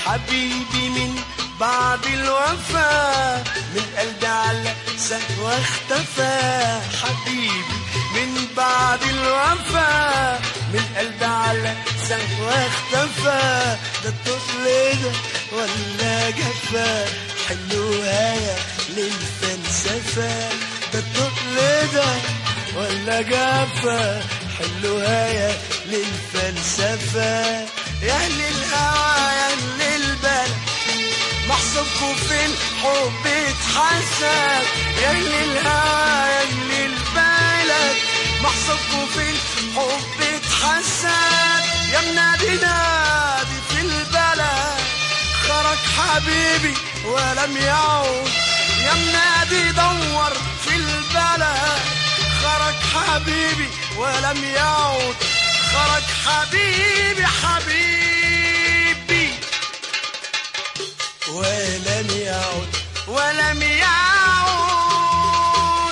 حبيبي من بعد الوفا من قلبي على سهوة اختفى حبيبي من بعد الوفا من قلبي على سهوة اختفى ده الطفل ده ولا جفا حلوها يا للفلسفة ده الطفل ده ولا جفا حلوها يا للفلسفة يا أهل الهوى يا أهل البلد محسوبكم في الحب اتحسب يا أهل الهوى يا أهل البلد محسوبكم في الحب اتحسب يا منادي نادي في البلد خرج حبيبي ولم يعود يا منادي دور في البلد خرج حبيبي ولم يعود خرج حبيبي حبيبي ولم يعود ولم يعود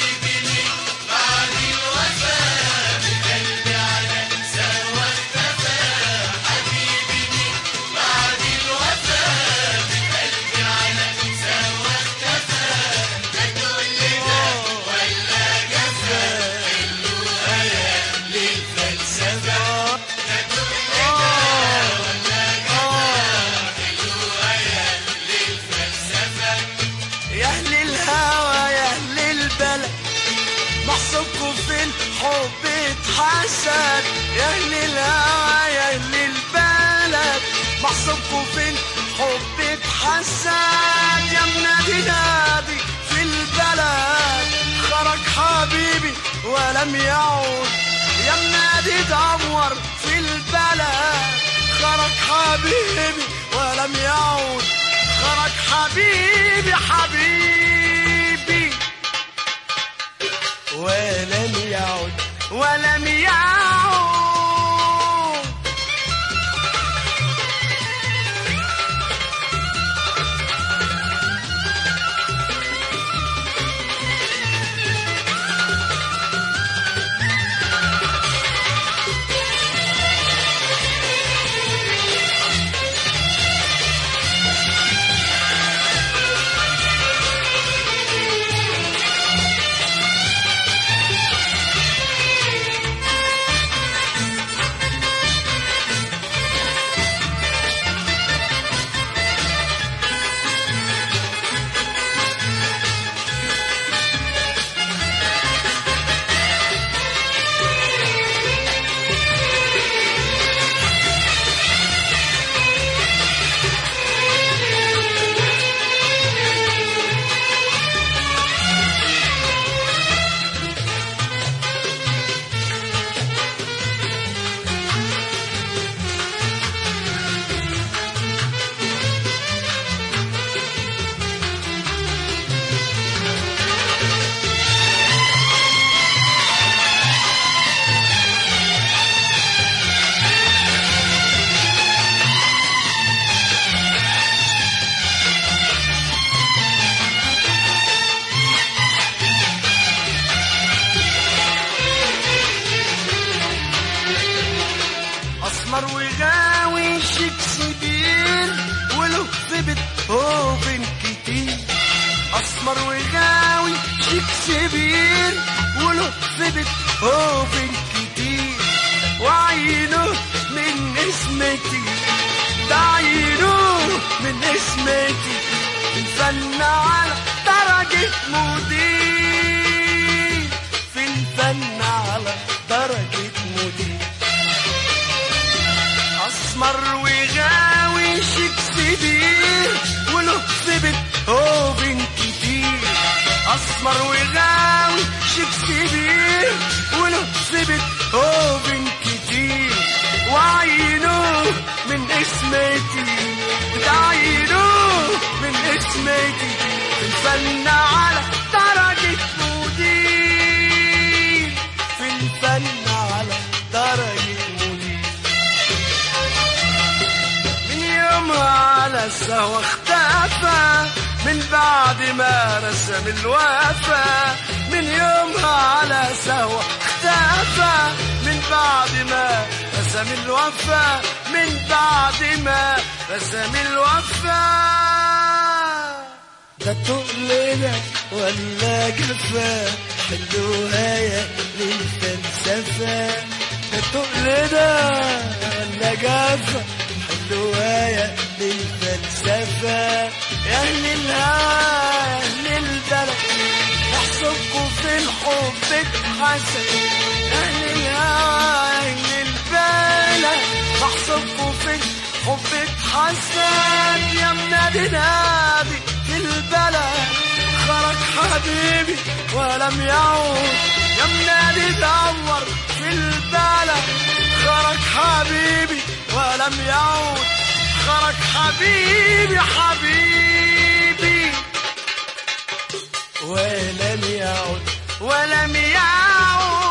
يا اهل الهوى يا اهل البلد محسوبكم في الحب اتحسد يا اهل الهوى يا اهل البلد محسوبكم في الحب اتحسد يا منادي نادي في البلد خرج حبيبي ولم يعود يا منادي دور في البلد خرج حبيبي ولم يعود خرج حبيبي حبيبي ولم يعد ولم يعد اسمر وغاوي شكسبير وله في بيتهوفن كتير اسمر وغاوي شكسبير وله في بيتهوفن كتير وعينه من اسمتي ده عينه من اسمتي الفن على درجة مدير في الفن على درجة مدير اسمر وغاوي شكسبير وله في بيتهوفن كتير اسمر وغاوي شكسبير وله في بيتهوفن كتير وعينه من اسمتي ده عينه من اسمتي في الفن على درجة مدير في الفن على درجة مدير من يومها على السهوة اختفى من بعد ما رسم الوفا من يومها على سهوة اختفى من بعد ما رسم الوفا من بعد ما رسم الوفا ده تقل ده ولا جفا حلوها يا للفلسفة ده تقل ده ولا جفا حلوها يا للفلسفة يا أهل الهوى يا أهل البلد نحسبكم في الحب اتحسن يا أهل الهوى يا أهل البلد نحسبكم في الحب اتحسن يا منادي نادي في البلد خرج حبيبي ولم يعود يا منادي دور في البلد خرج حبيبي ولم يعود خرج حبيبي حبيبي ولم يعود ولم يعود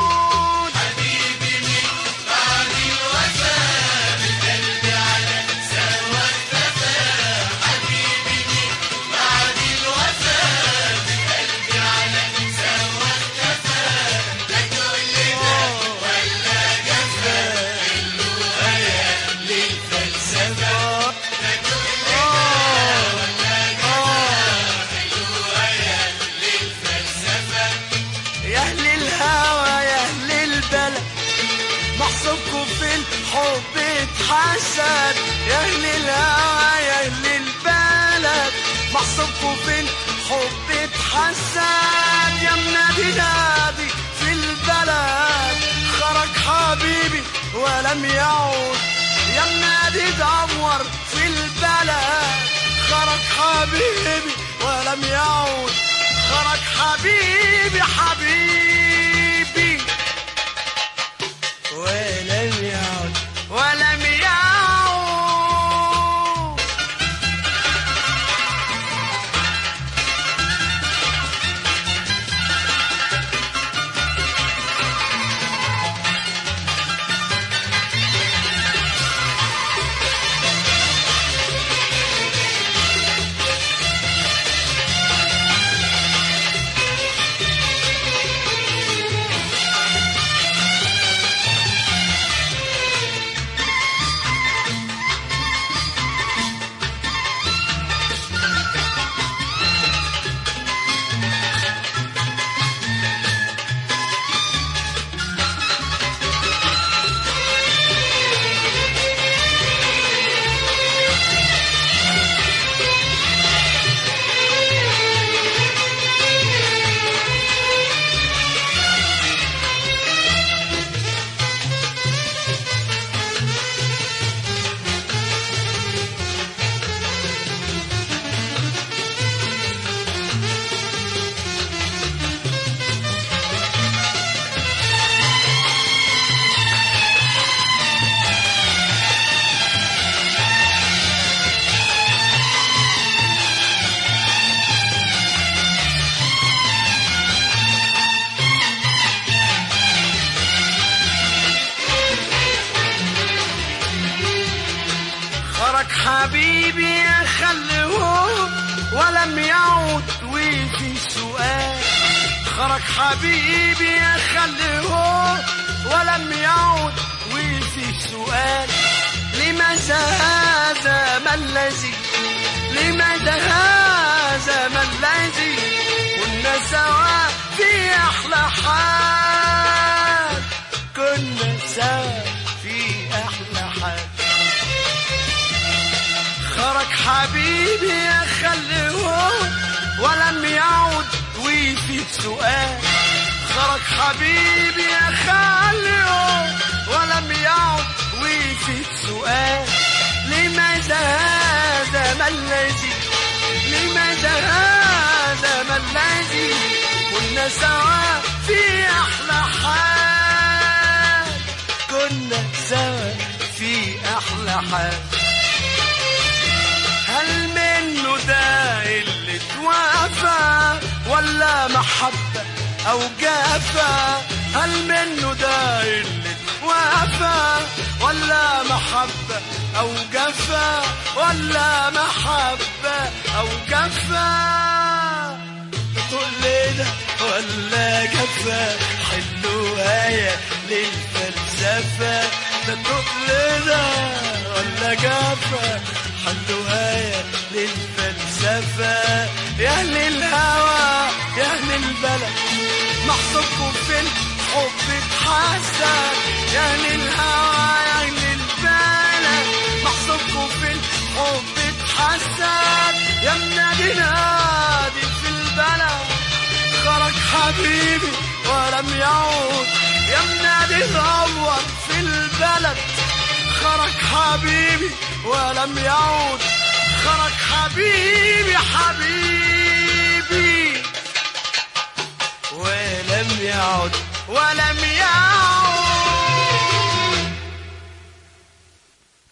يا اهل الهوى يا اهل البلد محسوبكم في الحب اتحسد يا اهل الهوى يا اهل البلد محسوبكم في الحب اتحسد يا منادي نادي في البلد خرج حبيبي ولم يعود يا منادي دور في البلد خرج حبيبي ولم يعود خرج حبيبي حبيبي ولم يعد ولم يعود خرج حبيبي خلوه ولم يعود وفي سؤال خرج حبيبي خلوه ولم يعود وفي سؤال لماذا هذا ما الذي لماذا هذا ما الذي كنا سوا في احلى حال كنا سوا في احلى حال خرج حبيبي خلوه ولم يعود وفي سؤال خرج حبيبي خلوه ولم يعود وفي سؤال لماذا هذا ما الذي لماذا هذا ما الذي كنا سوا في احلى حال كنا سوا في احلى حال هل منه ده اللي توافى ولا محبة أو جافة هل منه ده اللي توافى ولا محبة أو جافة ولا محبة أو جافة تقول لي ده ولا جافة حلوها يا للفلسفة ده تقول لي ده ولا جافة حلوها للفلسفة يا أهل الهوى يا أهل البلد محصوركم في الحب اتحسن يا أهل الهوى يا أهل البلد محصوركم في الحب اتحسن يا منادي نادي في البلد خرج حبيبي ولم يعود يا منادي دور في البلد خرج حبيبي ولم يعود خرج حبيبي حبيبي ولم يعد ولا